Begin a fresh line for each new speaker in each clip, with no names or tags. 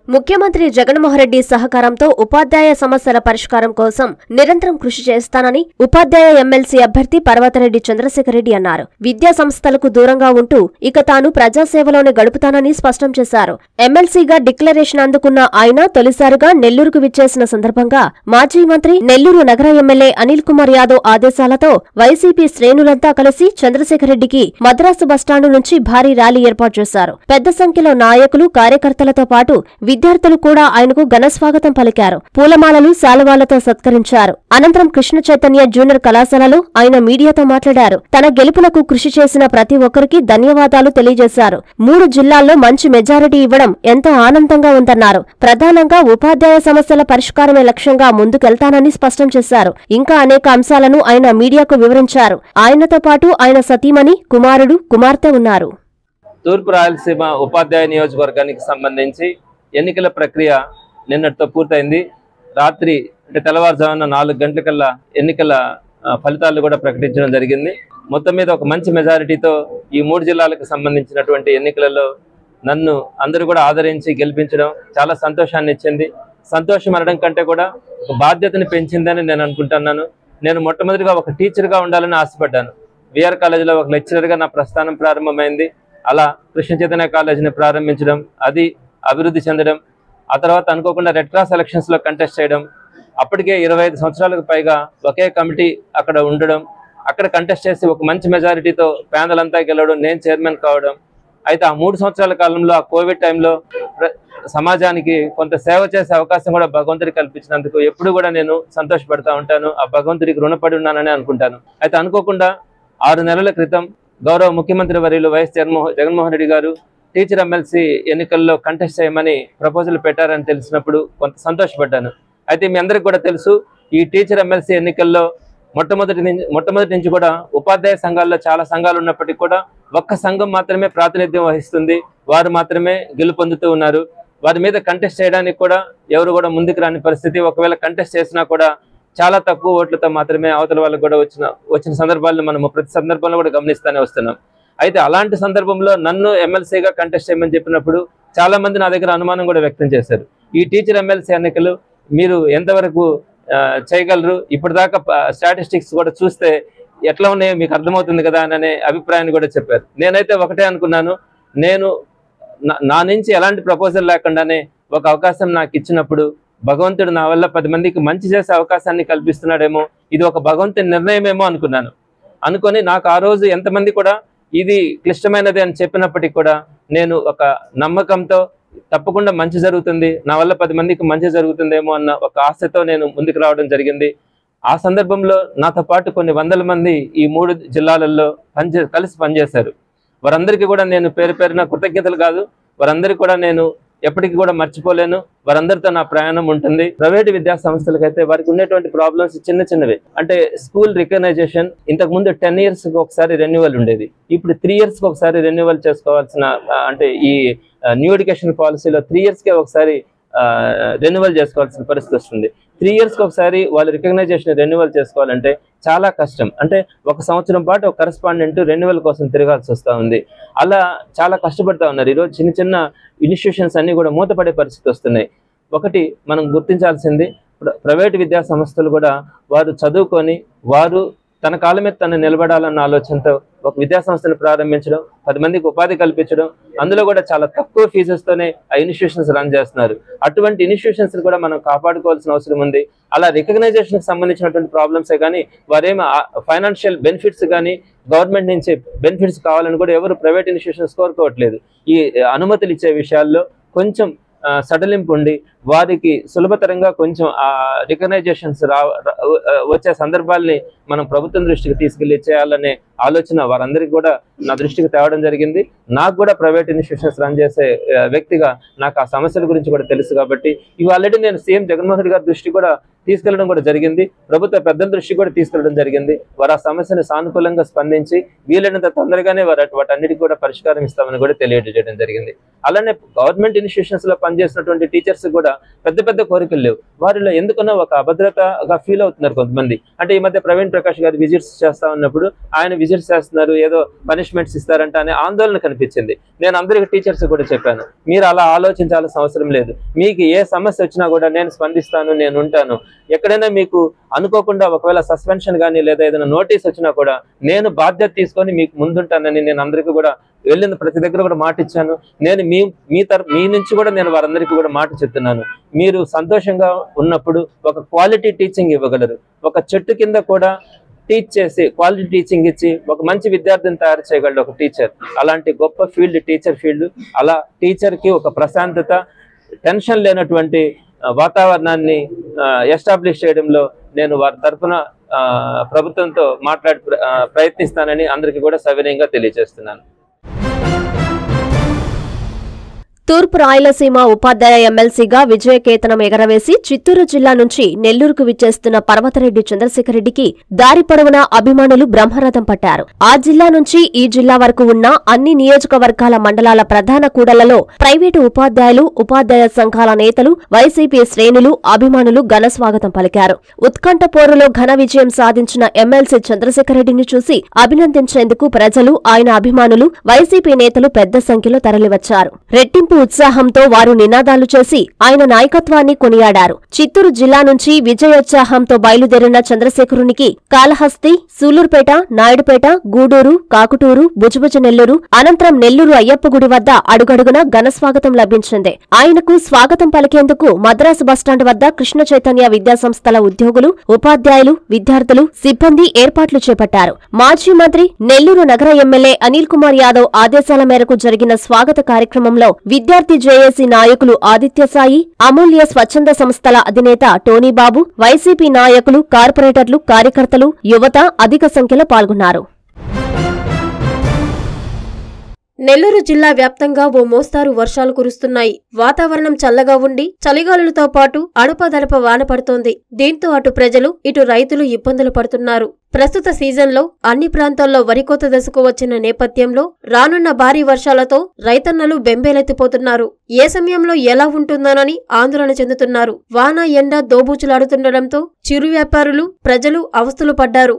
ముఖ్యమంత్రి జగన్మోహన్ రెడ్డి సహకారంతో ఉపాధ్యాయ సమస్యల పరిష్కారం కోసం నిరంతరం కృషి చేస్తానని ఉపాధ్యాయ ఎమ్మెల్సీ అభ్యర్థి పర్వతరెడ్డి చంద్రశేఖర్ రెడ్డి అన్నారు విద్యా సంస్థలకు దూరంగా ఉంటూ ఇక తాను ప్రజాసేవలోనే గడుపుతానని స్పష్టం చేశారు ఎమ్మెల్సీగా డిక్లరేషన్ అందుకున్న ఆయన తొలిసారిగా నెల్లూరుకు విచ్చేసిన సందర్భంగా మాజీ మంత్రి నెల్లూరు నగర ఎమ్మెల్యే అనిల్ కుమార్ యాదవ్ ఆదేశాలతో వైసీపీ శ్రేణులంతా కలిసి చంద్రశేఖర్ రెడ్డికి మద్రాసు బస్టాండు నుంచి భారీ ర్యాలీ ఏర్పాటు చేశారు పెద్ద సంఖ్యలో నాయకులు కార్యకర్తలతో పాటు విద్యార్థులు కూడా ఆయనకు ఘన స్వాగతం పలికారు పూలమాలలు శాలువాలతో సత్కరించారు అనంతరం కృష్ణ చైతన్య జూనియర్ కళాశాలలో ఆయన మీడియాతో మాట్లాడారు తన గెలుపునకు కృషి చేసిన ప్రతి ఒక్కరికి ధన్యవాదాలు తెలియజేశారు మూడు జిల్లాల్లో మంచి మెజారిటీ ఇవ్వడం ఎంతో ఆనందంగా ఉందన్నారు ప్రధానంగా ఉపాధ్యాయ సమస్యల పరిష్కారమే లక్ష్యంగా ముందుకెళ్తానని స్పష్టం చేశారు ఇంకా అనేక అంశాలను ఆయన మీడియాకు వివరించారు ఆయనతో పాటు ఆయన సతీమణి కుమారుడు కుమార్తె ఉన్నారు
తూర్పు రాయలసీమ ఉపాధ్యాయ నియోజకవర్గానికి సంబంధించి ఎన్నికల ప్రక్రియ నిన్నటితో పూర్తయింది రాత్రి అంటే తెల్లవారుజామున నాలుగు గంటలకల్లా ఎన్నికల ఆ, ఫలితాలు కూడా ప్రకటించడం జరిగింది మొత్తం మీద ఒక మంచి మెజారిటీతో ఈ మూడు జిల్లాలకు సంబంధించినటువంటి ఎన్నికలలో నన్ను అందరూ కూడా ఆదరించి గెలిపించడం చాలా సంతోషాన్ని ఇచ్చింది సంతోషం అనడం కంటే కూడా ఒక బాధ్యతని పెంచిందని నేను అనుకుంటున్నాను నేను మొట్టమొదటిగా ఒక టీచర్గా ఉండాలని ఆశపడ్డాను విఆర్ కాలేజీలో ఒక లెక్చరర్గా నా ప్రస్థానం ప్రారంభమైంది అలా కృష్ణ చైతన్య కాలేజీని ప్రారంభించడం అది అభివృద్ధి చెందడం ఆ తర్వాత అనుకోకుండా రెడ్ క్రాస్ ఎలక్షన్స్లో కంటెస్ట్ చేయడం అప్పటికే ఇరవై ఐదు సంవత్సరాలకు పైగా ఒకే కమిటీ అక్కడ ఉండడం అక్కడ కంటెస్ట్ చేసి ఒక మంచి మెజారిటీతో పేదలంతా గెలవడం నేను చైర్మన్ కావడం అయితే ఆ మూడు సంవత్సరాల కాలంలో ఆ కోవిడ్ టైంలో ప్ర- సమాజానికి కొంత సేవ చేసే అవకాశం కూడా భగవంతుడి కల్పించినందుకు ఎప్పుడు కూడా నేను సంతోషపడతా ఉంటాను ఆ భగవంతుడికి రుణపడి ఉన్నానని అనుకుంటాను అయితే అనుకోకుండా ఆరు నెలల క్రితం గౌరవ ముఖ్యమంత్రి వర్యులు వైఎస్ జగన్మోహన్ జగన్మోహన్ రెడ్డి గారు టీచర్ ఎమ్మెల్సీ ఎన్నికల్లో కంటెస్ట్ చేయమని ప్రపోజల్ పెట్టారని తెలిసినప్పుడు కొంత సంతోషపడ్డాను అయితే మీ అందరికి కూడా తెలుసు ఈ టీచర్ ఎమ్మెల్సీ ఎన్నికల్లో మొట్టమొదటి నుంచి మొట్టమొదటి నుంచి కూడా ఉపాధ్యాయ సంఘాల్లో చాలా సంఘాలు ఉన్నప్పటికీ కూడా ఒక్క సంఘం మాత్రమే ప్రాతినిధ్యం వహిస్తుంది వారు మాత్రమే గెలుపొందుతూ ఉన్నారు వారి మీద కంటెస్ట్ చేయడానికి కూడా ఎవరు కూడా ముందుకు రాని పరిస్థితి ఒకవేళ కంటెస్ట్ చేసినా కూడా చాలా తక్కువ ఓట్లతో మాత్రమే అవతల వాళ్ళకు కూడా వచ్చిన వచ్చిన సందర్భాలను మనము ప్రతి సందర్భంలో కూడా గమనిస్తూనే వస్తున్నాం అయితే అలాంటి సందర్భంలో నన్ను ఎమ్మెల్సీగా కంటెస్ట్ చేయమని చెప్పినప్పుడు చాలా మంది నా దగ్గర అనుమానం కూడా వ్యక్తం చేశారు ఈ టీచర్ ఎమ్మెల్సీ ఎన్నికలు మీరు ఎంతవరకు ఆ, చేయగలరు ఇప్పటిదాకా స్టాటిస్టిక్స్ కూడా చూస్తే ఎట్లా ఉన్నాయో మీకు అర్థమవుతుంది కదా అనే అభిప్రాయాన్ని కూడా చెప్పారు నేనైతే ఒకటే అనుకున్నాను నేను నా- నా నుంచి ఎలాంటి ప్రపోజల్ లేకుండానే ఒక అవకాశం నాకు ఇచ్చినప్పుడు భగవంతుడు నా వల్ల పది మందికి మంచి చేసే అవకాశాన్ని కల్పిస్తున్నాడేమో ఇది ఒక భగవంతుని నిర్ణయమేమో అనుకున్నాను అనుకొని నాకు ఆ రోజు ఎంతమంది కూడా ఇది క్లిష్టమైనది అని చెప్పినప్పటికీ కూడా నేను ఒక నమ్మకంతో తప్పకుండా మంచి జరుగుతుంది నా వల్ల పది మందికి మంచి జరుగుతుందేమో అన్న ఒక ఆశతో నేను ముందుకు రావడం జరిగింది ఆ సందర్భంలో నాతో పాటు కొన్ని వందల మంది ఈ మూడు జిల్లాలలో పనిచే కలిసి పనిచేశారు వారందరికీ కూడా నేను పేరు పేరున కృతజ్ఞతలు కాదు వారందరికీ కూడా నేను ఎప్పటికీ కూడా మర్చిపోలేను వారందరితో నా ప్రయాణం ఉంటుంది ప్రైవేట్ విద్యా సంస్థలకైతే వారికి ఉన్నటువంటి ప్రాబ్లమ్స్ చిన్న చిన్నవి అంటే స్కూల్ రికగ్నైజేషన్ ఇంతకు ముందు టెన్ ఇయర్స్ కి ఒకసారి రెన్యువల్ ఉండేది ఇప్పుడు త్రీ ఇయర్స్ కి ఒకసారి రెన్యువల్ చేసుకోవాల్సిన ఆ, అంటే ఈ న్యూ ఎడ్యుకేషన్ పాలసీలో త్రీ ఇయర్స్ కి ఒకసారి రెన్యువల్ చేసుకోవాల్సిన పరిస్థితి వస్తుంది త్రీ ఇయర్స్ కి ఒకసారి వాళ్ళు రికగ్నైజేషన్ రెన్యువల్ చేసుకోవాలంటే చాలా కష్టం అంటే ఒక సంవత్సరం పాటు ఒక కరెస్పాండెంట్ రెన్యువల్ కోసం తిరగాల్సి వస్తూ ఉంది అలా చాలా కష్టపడతా ఉన్నారు ఈరోజు చిన్న చిన్న ఇన్స్టిట్యూషన్స్ అన్ని కూడా మూతపడే పరిస్థితి వస్తున్నాయి ఒకటి మనం గుర్తించాల్సింది ప్ర- ప్రైవేట్ విద్యా సంస్థలు కూడా వారు చదువుకొని వారు తన కాళ్ళ మీద తను నిలబడాలన్న ఆలోచనతో ఒక విద్యా సంస్థను ప్రారంభించడం పది మందికి ఉపాధి కల్పించడం అందులో కూడా చాలా తక్కువ ఫీజెస్తోనే ఆ ఇన్స్టిట్యూషన్స్ రన్ చేస్తున్నారు అటువంటి ఇన్స్టిట్యూషన్స్ కూడా మనం కాపాడుకోవాల్సిన అవసరం ఉంది అలా రికగ్నైజేషన్ కి సంబంధించినటువంటి ప్రాబ్లమ్సే కానీ వారేమో ఫైనాన్షియల్ బెనిఫిట్స్ కానీ గవర్నమెంట్ నుంచి బెనిఫిట్స్ కావాలని కూడా ఎవరు ప్రైవేట్ ఇన్స్టిట్యూషన్స్ కోరుకోవట్లేదు ఈ అనుమతులు ఇచ్చే విషయాల్లో కొంచెం ఆ, సడలింపు ఉండి వారికి సులభతరంగా కొంచెం ఆ రికగ్నైజేషన్స్ రా రా- వచ్చే సందర్భాల్ని మనం ప్రభుత్వం దృష్టికి తీసుకెళ్లి చేయాలనే ఆలోచన వారందరికీ కూడా నా దృష్టికి తేవడం జరిగింది నాకు కూడా ప్రైవేట్ ఇన్స్టిట్యూషన్స్ రన్ చేసే ఆ, వ్యక్తిగా నాకు ఆ సమస్యల గురించి కూడా తెలుసు కాబట్టి ఇవి ఆల్రెడీ నేను సీఎం జగన్మోహన్ రెడ్డి గారి దృష్టి కూడా తీసుకెళ్లడం కూడా జరిగింది ప్రభుత్వ పెద్దల దృష్టి కూడా తీసుకెళ్లడం జరిగింది వారు ఆ సమస్యను సానుకూలంగా స్పందించి వీలైనంత తొందరగానే వారు వాటన్నిటికీ కూడా పరిష్కారం ఇస్తామని కూడా తెలియజేయడం జరిగింది అలానే గవర్నమెంట్ ఇన్స్టిట్యూషన్స్ లో పనిచేసినటువంటి టీచర్స్ కూడా పెద్ద పెద్ద కోరికలు లేవు వారిలో ఎందుకన్నా ఒక అభద్రతగా ఫీల్ అవుతున్నారు కొంతమంది అంటే ఈ మధ్య ప్రవీణ్ ప్రకాష్ గారు విజిట్స్ చేస్తా ఉన్నప్పుడు ఆయన విజిట్స్ చేస్తున్నారు ఏదో పనిష్మెంట్స్ ఇస్తారంట అనే ఆందోళన కనిపించింది నేను అందరికి టీచర్స్ కూడా చెప్పాను మీరు అలా ఆలోచించాల్సిన అవసరం లేదు మీకు ఏ సమస్య వచ్చినా కూడా నేను స్పందిస్తాను నేను ఉంటాను ఎక్కడైనా మీకు అనుకోకుండా ఒకవేళ సస్పెన్షన్ కానీ లేదా ఏదైనా నోటీస్ వచ్చినా కూడా నేను బాధ్యత తీసుకొని మీకు ముందుంటానని నేను అందరికీ కూడా వెళ్ళిన ప్రతి దగ్గర కూడా మాట ఇచ్చాను నేను మీ మీ తరపు మీ నుంచి కూడా నేను వారందరికీ కూడా మాట చెప్తున్నాను మీరు సంతోషంగా ఉన్నప్పుడు ఒక క్వాలిటీ టీచింగ్ ఇవ్వగలరు ఒక చెట్టు కింద కూడా టీచ్ చేసి క్వాలిటీ టీచింగ్ ఇచ్చి ఒక మంచి విద్యార్థిని తయారు చేయగలడు ఒక టీచర్ అలాంటి గొప్ప ఫీల్డ్ టీచర్ ఫీల్డ్ అలా టీచర్కి ఒక ప్రశాంతత టెన్షన్ లేనటువంటి ఆ, వాతావరణాన్ని ఎస్టాబ్లిష్ చేయడంలో నేను వారి తరఫున ఆ, ప్రభుత్వంతో మాట్లాడి ప్ర- ఆ, ప్రయత్నిస్తానని అందరికీ కూడా సవినయంగా తెలియజేస్తున్నాను
తూర్పు రాయలసీమ ఉపాధ్యాయ ఎమ్మెల్సీగా విజయకేతనం ఎగరవేసి చిత్తూరు జిల్లా నుంచి నెల్లూరుకు విచ్చేస్తున్న పర్వతరెడ్డి చంద్రశేఖరరెడ్డికి దారి పొడవునా అభిమానులు బ్రహ్మరథం పట్టారు ఆ జిల్లా నుంచి ఈ జిల్లా వరకు ఉన్న అన్ని నియోజకవర్గాల మండలాల ప్రధాన కూడలలో ప్రైవేటు ఉపాధ్యాయులు ఉపాధ్యాయ సంఘాల నేతలు వైసీపీ శ్రేణులు అభిమానులు ఘన స్వాగతం పలికారు ఉత్కంఠ పోరులో ఘన విజయం సాధించిన ఎమ్మెల్సీ చంద్రశేఖరరెడ్డిని చూసి అభినందించేందుకు ప్రజలు ఆయన అభిమానులు వైసీపీ నేతలు పెద్ద సంఖ్యలో తరలివచ్చారు రెట్టింపు ఉత్సాహంతో వారు నినాదాలు చేసి ఆయన నాయకత్వాన్ని కొనియాడారు చిత్తూరు జిల్లా నుంచి విజయోత్సాహంతో బయలుదేరిన చంద్రశేఖరునికి కాళహస్తి సూలూరుపేట నాయుడుపేట గూడూరు కాకుటూరు బుజబుజ నెల్లూరు అనంతరం నెల్లూరు అయ్యప్ప గుడి వద్ద అడుగడుగున ఘన స్వాగతం లభించింది ఆయనకు స్వాగతం పలికేందుకు మద్రాసు బస్టాండ్ వద్ద కృష్ణ చైతన్య విద్యాసంస్థల ఉద్యోగులు ఉపాధ్యాయులు విద్యార్థులు సిబ్బంది ఏర్పాట్లు చేపట్టారు మాజీ మంత్రి నెల్లూరు నగర ఎమ్మెల్యే అనిల్ కుమార్ యాదవ్ ఆదేశాల మేరకు జరిగిన స్వాగత కార్యక్రమంలో విద్యార్థి జేఏసీ నాయకులు ఆదిత్య సాయి అమూల్య స్వచ్ఛంద సంస్థల అధినేత టోనీ బాబు వైసీపీ నాయకులు కార్పొరేటర్లు కార్యకర్తలు యువత అధిక సంఖ్యలో పాల్గొన్నారు నెల్లూరు జిల్లా వ్యాప్తంగా ఓ మోస్తారు వర్షాలు కురుస్తున్నాయి వాతావరణం చల్లగా ఉండి చలిగాలులతో పాటు అడపదడప వాన పడుతోంది దీంతో అటు ప్రజలు ఇటు రైతులు ఇబ్బందులు పడుతున్నారు ప్రస్తుత సీజన్లో అన్ని ప్రాంతాల్లో వరికోత దశకు వచ్చిన నేపథ్యంలో రానున్న భారీ వర్షాలతో రైతన్నలు బెంబేలెత్తిపోతున్నారు ఏ సమయంలో ఎలా ఉంటుందోనని ఆందోళన చెందుతున్నారు వాన ఎండ దోబూచులాడుతుండటంతో చిరు వ్యాపారులు ప్రజలు అవస్థలు పడ్డారు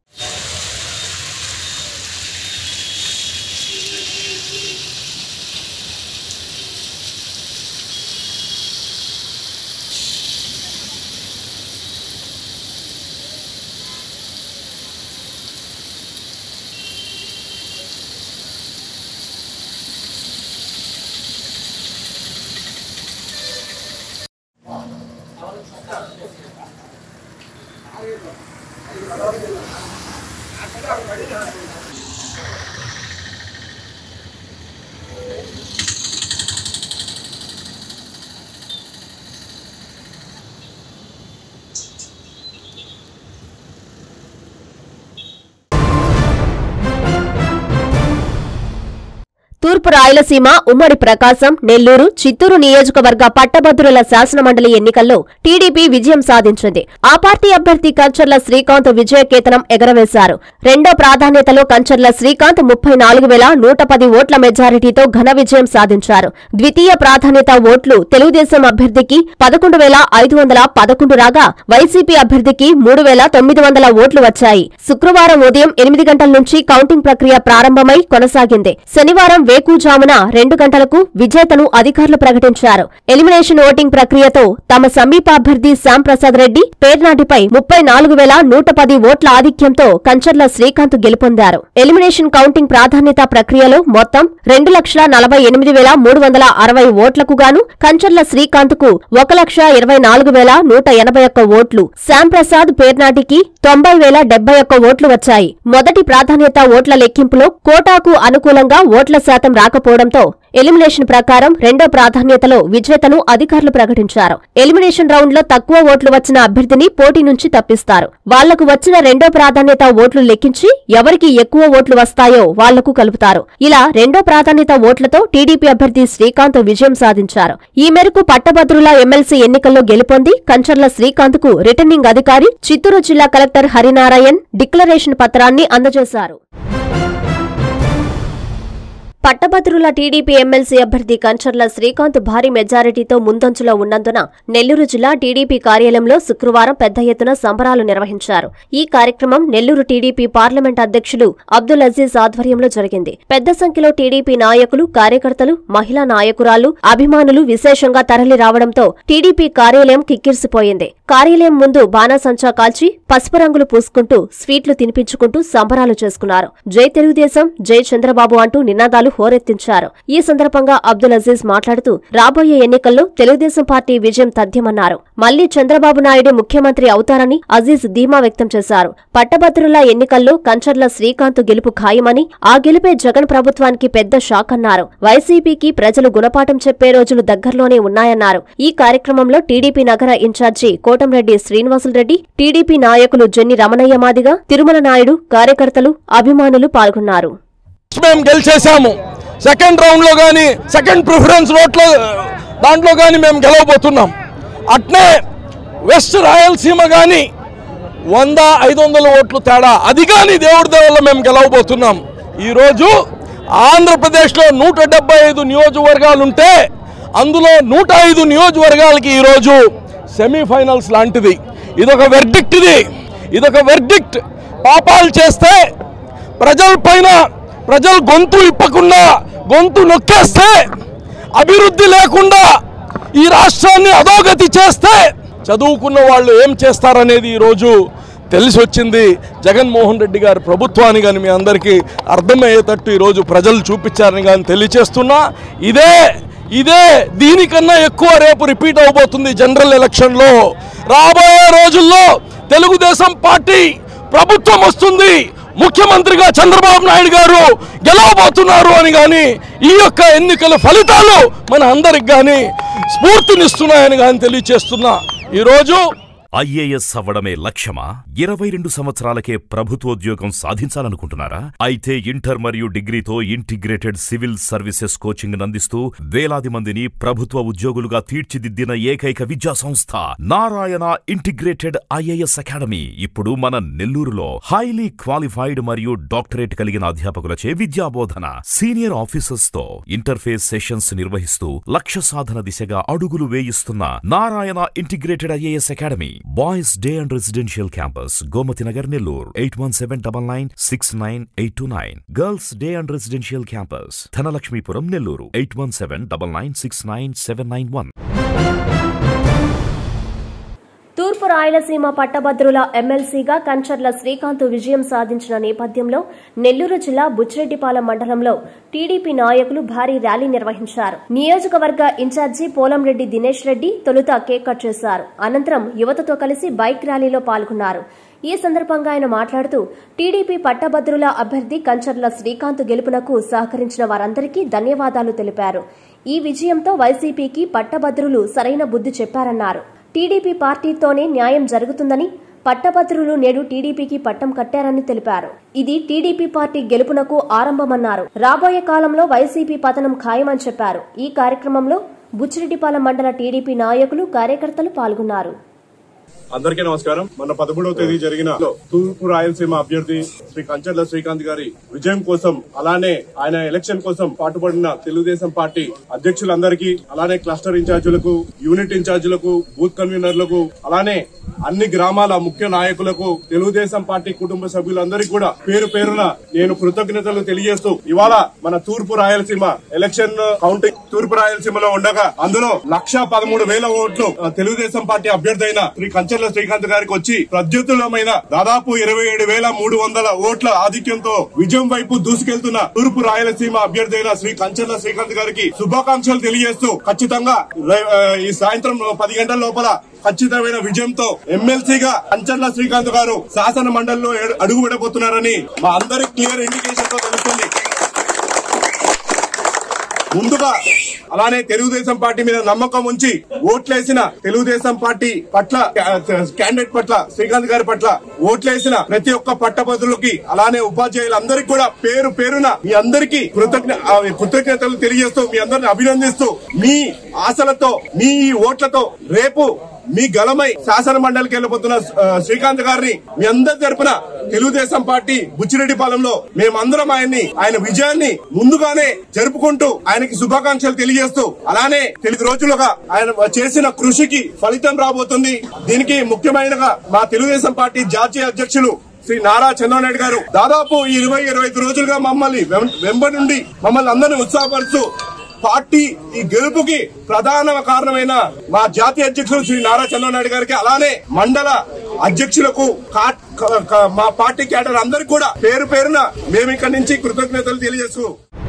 తూర్పు రాయలసీమ ఉమ్మడి ప్రకాశం నెల్లూరు చిత్తూరు నియోజకవర్గ పట్టభద్రుల శాసనమండలి ఎన్నికల్లో టీడీపీ విజయం సాధించింది ఆ పార్టీ అభ్యర్థి కంచర్ల శ్రీకాంత్ విజయకేతనం ఎగరవేశారు రెండో ప్రాధాన్యతలో కంచర్ల శ్రీకాంత్ ముప్పై నాలుగు వేల నూట పది ఓట్ల మెజారిటీతో ఘన విజయం సాధించారు ద్వితీయ ప్రాధాన్యత ఓట్లు తెలుగుదేశం అభ్యర్థికి పదకొండు వేల ఐదు వందల పదకొండు రాగా వైసీపీ అభ్యర్థికి మూడు వేల తొమ్మిది వందల ఓట్లు వచ్చాయి శుక్రవారం ఉదయం ఎనిమిది గంటల నుంచి కౌంటింగ్ ప్రక్రియ ప్రారంభమై కొనసాగింది శనివారం వేకుజామున రెండు గంటలకు విజేతను అధికారులు ప్రకటించారు ఎలిమినేషన్ ఓటింగ్ ప్రక్రియతో తమ సమీప అభ్యర్థి శ్యాంప్రసాద్ రెడ్డి పేర్నాటిపై ముప్పై నాలుగు వేల నూట పది ఓట్ల ఆధిక్యంతో కంచర్ల శ్రీకాంత్ గెలుపొందారు ఎలిమినేషన్ కౌంటింగ్ ప్రాధాన్యత ప్రక్రియలో మొత్తం రెండు లక్షల నలభై ఎనిమిది వేల మూడు వందల అరవై ఓట్లకు గాను కంచర్ల శ్రీకాంత్ కు ఒక లక్ష ఇరవై నాలుగు వేల నూట ఎనభై ఒక్క ఓట్లు శ్యాంప్రసాద్ పేర్నాటికి తొంభై వేల డెబ్బై ఒక్క ఓట్లు వచ్చాయి మొదటి ప్రాధాన్యత ఓట్ల లెక్కింపులో కోటాకు అనుకూలంగా ఓట్ల శాతం రాకపోవడంతో ఎలిమినేషన్ ప్రకారం రెండో ప్రాధాన్యతలో విజేతను అధికారులు ప్రకటించారు ఎలిమినేషన్ రౌండ్ లో తక్కువ ఓట్లు వచ్చిన అభ్యర్థిని పోటీ నుంచి తప్పిస్తారు వాళ్లకు వచ్చిన రెండో ప్రాధాన్యత ఓట్లు లెక్కించి ఎవరికి ఎక్కువ ఓట్లు వస్తాయో వాళ్లకు కలుపుతారు ఇలా రెండో ప్రాధాన్యత ఓట్లతో టీడీపీ అభ్యర్థి శ్రీకాంత్ విజయం సాధించారు ఈ మేరకు పట్టభద్రుల ఎమ్మెల్సీ ఎన్నికల్లో గెలుపొంది కంచర్ల శ్రీకాంత్ కు రిటర్నింగ్ అధికారి చిత్తూరు జిల్లా కలెక్టర్ హరినారాయణ్ డిక్లరేషన్ పత్రాన్ని అందజేశారు పట్టభద్రుల టీడీపీ ఎమ్మెల్సీ అభ్యర్థి కంచర్ల శ్రీకాంత్ భారీ మెజారిటీతో ముందంజలో ఉన్నందున నెల్లూరు జిల్లా టీడీపీ కార్యాలయంలో శుక్రవారం పెద్ద ఎత్తున సంబరాలు నిర్వహించారు ఈ కార్యక్రమం నెల్లూరు టీడీపీ పార్లమెంట్ అధ్యక్షులు అబ్దుల్ అజీజ్ ఆధ్వర్యంలో జరిగింది పెద్ద సంఖ్యలో టీడీపీ నాయకులు కార్యకర్తలు మహిళా నాయకురాలు అభిమానులు విశేషంగా తరలి రావడంతో టీడీపీ కార్యాలయం కిక్కిరిసిపోయింది కార్యాలయం ముందు బాణాసంచా కాల్చి పసుపు రంగులు పూసుకుంటూ స్వీట్లు తినిపించుకుంటూ సంబరాలు చేసుకున్నారు జై తెలుగుదేశం జై చంద్రబాబు అంటూ నినాదాలు హోరెత్తించారు ఈ సందర్భంగా అబ్దుల్ అజీజ్ మాట్లాడుతూ రాబోయే ఎన్నికల్లో తెలుగుదేశం పార్టీ విజయం తథ్యమన్నారు మళ్లీ చంద్రబాబు నాయుడు ముఖ్యమంత్రి అవుతారని అజీజ్ ధీమా వ్యక్తం చేశారు పట్టభద్రుల ఎన్నికల్లో కంచర్ల శ్రీకాంత్ గెలుపు ఖాయమని ఆ గెలుపే జగన్ ప్రభుత్వానికి పెద్ద షాక్ అన్నారు వైసీపీకి ప్రజలు గుణపాఠం చెప్పే రోజులు దగ్గరలోనే ఉన్నాయన్నారు ఈ కార్యక్రమంలో టీడీపీ నగర ఇన్ఛార్జి కోటంరెడ్డి శ్రీనివాసులరెడ్డి టీడీపీ నాయకులు జెన్ని రమణయ్య మాదిగా తిరుమల నాయుడు కార్యకర్తలు అభిమానులు పాల్గొన్నారు
మేము గెలిచేసాము సెకండ్ రౌండ్లో కానీ సెకండ్ ప్రిఫరెన్స్ రోట్లో దాంట్లో కానీ మేము గెలవబోతున్నాం అట్నే వెస్ట్ రాయలసీమ కానీ వంద ఐదు వందల ఓట్లు తేడా అది కానీ దేవుడి దేవల్ల మేము గెలవబోతున్నాం ఈరోజు ఆంధ్రప్రదేశ్లో నూట డెబ్బై ఐదు నియోజకవర్గాలు ఉంటే అందులో నూట ఐదు నియోజకవర్గాలకి ఈరోజు సెమీఫైనల్స్ లాంటిది ఇదొక వెర్డిక్ట్ ఇది ఇదొక వెర్డిక్ట్ పాపాలు చేస్తే ప్రజల పైన ప్రజలు గొంతు ఇప్పకుండా గొంతు నొక్కేస్తే అభివృద్ధి లేకుండా ఈ రాష్ట్రాన్ని అధోగతి చేస్తే చదువుకున్న వాళ్ళు ఏం చేస్తారనేది ఈరోజు తెలిసి వచ్చింది జగన్మోహన్ రెడ్డి గారి ప్రభుత్వాన్ని కానీ మీ అందరికీ అర్థమయ్యేటట్టు ఈరోజు ప్రజలు చూపించారని కానీ తెలియచేస్తున్నా ఇదే ఇదే దీనికన్నా ఎక్కువ రేపు రిపీట్ అవబోతుంది జనరల్ ఎలక్షన్లో రాబోయే రోజుల్లో తెలుగుదేశం పార్టీ ప్రభుత్వం వస్తుంది ముఖ్యమంత్రిగా చంద్రబాబు నాయుడు గారు గెలవబోతున్నారు అని కానీ ఈ యొక్క ఎన్నికల ఫలితాలు మన అందరికి కానీ స్ఫూర్తినిస్తున్నాయని కానీ తెలియచేస్తున్నా ఈరోజు
ఐఏఎస్ అవ్వడమే లక్ష్యమా ఇరవై రెండు సంవత్సరాలకే ప్రభుత్వోద్యోగం సాధించాలనుకుంటున్నారా అయితే ఇంటర్ మరియు డిగ్రీతో ఇంటిగ్రేటెడ్ సివిల్ సర్వీసెస్ కోచింగ్ అందిస్తూ వేలాది మందిని ప్రభుత్వ ఉద్యోగులుగా తీర్చిదిద్దిన ఏకైక విద్యా సంస్థ నారాయణ ఇంటిగ్రేటెడ్ ఐఏఎస్ అకాడమీ ఇప్పుడు మన నెల్లూరులో హైలీ క్వాలిఫైడ్ మరియు డాక్టరేట్ కలిగిన అధ్యాపకులచే విద్యాబోధన సీనియర్ ఆఫీసర్స్ తో ఇంటర్ఫేస్ సెషన్స్ నిర్వహిస్తూ లక్ష్య సాధన దిశగా అడుగులు వేయిస్తున్న Narayana integrated IAS academy boys day and residential campus Gomathi Nagar Nellore eight one seven double nine six nine eight two nine girls day and residential campus Dhanalakshmipuram Nellore eight one seven double nine six nine seven nine one
తూర్పు రాయలసీమ పట్టభద్రుల ఎమ్మెల్సీగా కంచర్ల శ్రీకాంత్ విజయం సాధించిన నేపథ్యంలో నెల్లూరు జిల్లా బుచ్చిరెడ్డిపాలెం మండలంలో TDP నాయకులు భారీ ర్యాలీ నిర్వహించారు నియోజకవర్గ ఇన్ఛార్జి పోలంరెడ్డి దినేష్ రెడ్డి తొలుత కేక్ కట్ చేశారు అనంతరం యువతతో కలిసి బైక్ ర్యాలీలో పాల్గొన్నారు ఈ సందర్భంగా ఆయన మాట్లాడుతూ టీడీపీ పట్టభద్రుల అభ్యర్థి కంచర్ల శ్రీకాంత్ గెలుపునకు సహకరించిన వారందరికీ ధన్యవాదాలు తెలిపారు ఈ విజయంతో వైసీపీకి పట్టభద్రులు సరైన బుద్ధి చెప్పారన్నారు టీడీపీ పార్టీతోనే న్యాయం జరుగుతుందని పట్టభద్రులు నేడు టీడీపీకి పట్టం కట్టారని తెలిపారు ఇది టీడీపీ పార్టీ గెలుపునకు ఆరంభమన్నారు రాబోయే కాలంలో వైసీపీ పతనం ఖాయమని చెప్పారు ఈ కార్యక్రమంలో బుచ్చిరెడ్డిపాలెం మండల టీడీపీ నాయకులు కార్యకర్తలు పాల్గొన్నారు
అందరికీ నమస్కారం మన పదమూడవ తేదీ జరిగిన తూర్పు రాయలసీమ అభ్యర్థి శ్రీ కంచర్ల శ్రీకాంత్ గారి విజయం కోసం అలానే ఆయన ఎలక్షన్ కోసం పాటుపడిన తెలుగుదేశం పార్టీ అధ్యక్షులందరికీ అలానే క్లస్టర్ ఇన్ఛార్జీలకు యూనిట్ ఇన్ఛార్జీలకు బూత్ కన్వీనర్లకు అలానే అన్ని గ్రామాల ముఖ్య నాయకులకు తెలుగుదేశం పార్టీ కుటుంబ సభ్యులందరికీ కూడా పేరు పేరున నేను కృతజ్ఞతలు తెలియజేస్తూ ఇవాళ మన తూర్పు రాయలసీమ ఎలక్షన్ కౌంటింగ్ తూర్పు రాయలసీమలో ఉండగా అందులో లక్ష పదమూడు వేల ఓట్లు ఆ, తెలుగుదేశం పార్టీ అభ్యర్థి అయిన శ్రీ కంచెర్ల శ్రీకాంత్ గారికి వచ్చి ప్రత్యుత్తులమైన దాదాపు ఇరవై ఏడు వేల మూడు వందల ఓట్ల ఆధిక్యంతో విజయం వైపు దూసుకెళ్తున్న తూర్పు రాయలసీమ అభ్యర్థి అయిన శ్రీ కంచెర్ల శ్రీకాంత్ గారికి శుభాకాంక్షలు తెలియజేస్తూ ఖచ్చితంగా రే- ఆ, ఈ సాయంత్రం పది గంటల లోపల ఖచ్చితమైన విజయంతో ఎమ్మెల్సీగా కంచర్ల శ్రీకాంత్ గారు శాసన మండలిలో ఎడు- అడుగు పెడబోతున్నారని మా అందరికి క్లియర్ ఇండికేషన్ తో తెలుస్తుంది ముందుగా అలానే తెలుగుదేశం పార్టీ మీద నమ్మకం ఉంచి ఓట్లేసిన తెలుగుదేశం పార్టీ పట్ల క్యాండిడేట్ పట్ల శ్రీకాంత్ గారి పట్ల ఓట్లేసిన ప్రతి ఒక్క పట్టభద్రులకి అలానే ఉపాధ్యాయులందరికీ కూడా పేరు పేరున మీ అందరికీ కృతజ్ఞ ఆ, కృతజ్ఞతలు తెలియజేస్తూ మీ అందరిని అభినందిస్తూ మీ ఆశలతో మీ ఓట్లతో రేపు మీ గలమై శాసన మండలికి వెళ్ళబోతున్న ఆ, శ్రీకాంత్ గారిని మీ అందరి తరపున తెలుగుదేశం పార్టీ బుచ్చిరెడ్డిపాలెంలో మేమందరం ఆయన్ని ఆయన విజయాన్ని ముందుగానే జరుపుకుంటూ ఆయనకి శుభాకాంక్షలు తెలియజేస్తూ అలానే తెలుగు రోజులుగా ఆయన చేసిన కృషికి ఫలితం రాబోతుంది దీనికి ముఖ్యమైనగా మా తెలుగుదేశం పార్టీ జాతీయ అధ్యక్షులు శ్రీ నారా చంద్రబాబు నాయుడు గారు దాదాపు ఈ ఇరవై ఇరవై ఐదు రోజులుగా మమ్మల్ని వెం- వెంబడి నుండి మమ్మల్ని అందరినీ ఉత్సాహపరుస్తూ పార్టీ ఈ గెలుపుకి ప్రధాన కారణమైన మా జాతీయ అధ్యక్షులు శ్రీ నారా చంద్రబాబు నాయుడు గారికి అలానే మండల అధ్యక్షులకు కా- క- క- మా పార్టీ క్యాడర్ అందరికి కూడా పేరు పేరున మేము ఇక్కడి నుంచి కృతజ్ఞతలు తెలియజేస్తూ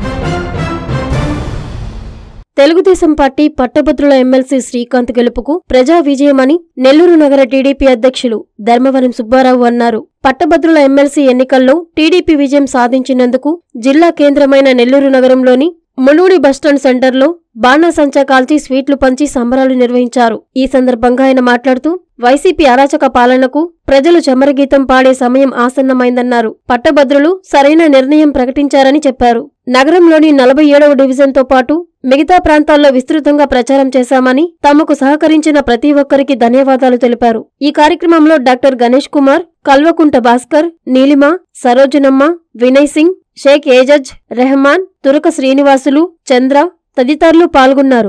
తెలుగుదేశం పార్టీ పట్టభద్రుల ఎమ్మెల్సీ శ్రీకాంత్ గెలుపుకు ప్రజా విజయమని నెల్లూరు నగర టీడీపీ అధ్యక్షులు ధర్మవరం సుబ్బారావు అన్నారు పట్టభద్రుల ఎమ్మెల్సీ ఎన్నికల్లో టీడీపీ విజయం సాధించినందుకు జిల్లా కేంద్రమైన నెల్లూరు నగరంలోని మునుడి బస్టాండ్ సెంటర్లో బాణాసంచా కాల్చి స్వీట్లు పంచి సంబరాలు నిర్వహించారు ఈ సందర్భంగా ఆయన మాట్లాడుతూ వైసీపీ అరాచక పాలనకు ప్రజలు చమరగీతం పాడే సమయం ఆసన్నమైందన్నారు పట్టభద్రులు సరైన నిర్ణయం ప్రకటించారని చెప్పారు నగరంలోని నలభై ఏడవ డివిజన్తో పాటు మిగతా ప్రాంతాల్లో విస్తృతంగా ప్రచారం చేశామని తమకు సహకరించిన ప్రతి ఒక్కరికి ధన్యవాదాలు తెలిపారు ఈ కార్యక్రమంలో డాక్టర్ గణేష్ కుమార్ కల్వకుంట భాస్కర్ నీలిమ సరోజనమ్మ వినయ్ సింగ్ షేక్ ఏజజ్ రెహమాన్ తురక శ్రీనివాసులు చంద్ర తదితరులు పాల్గొన్నారు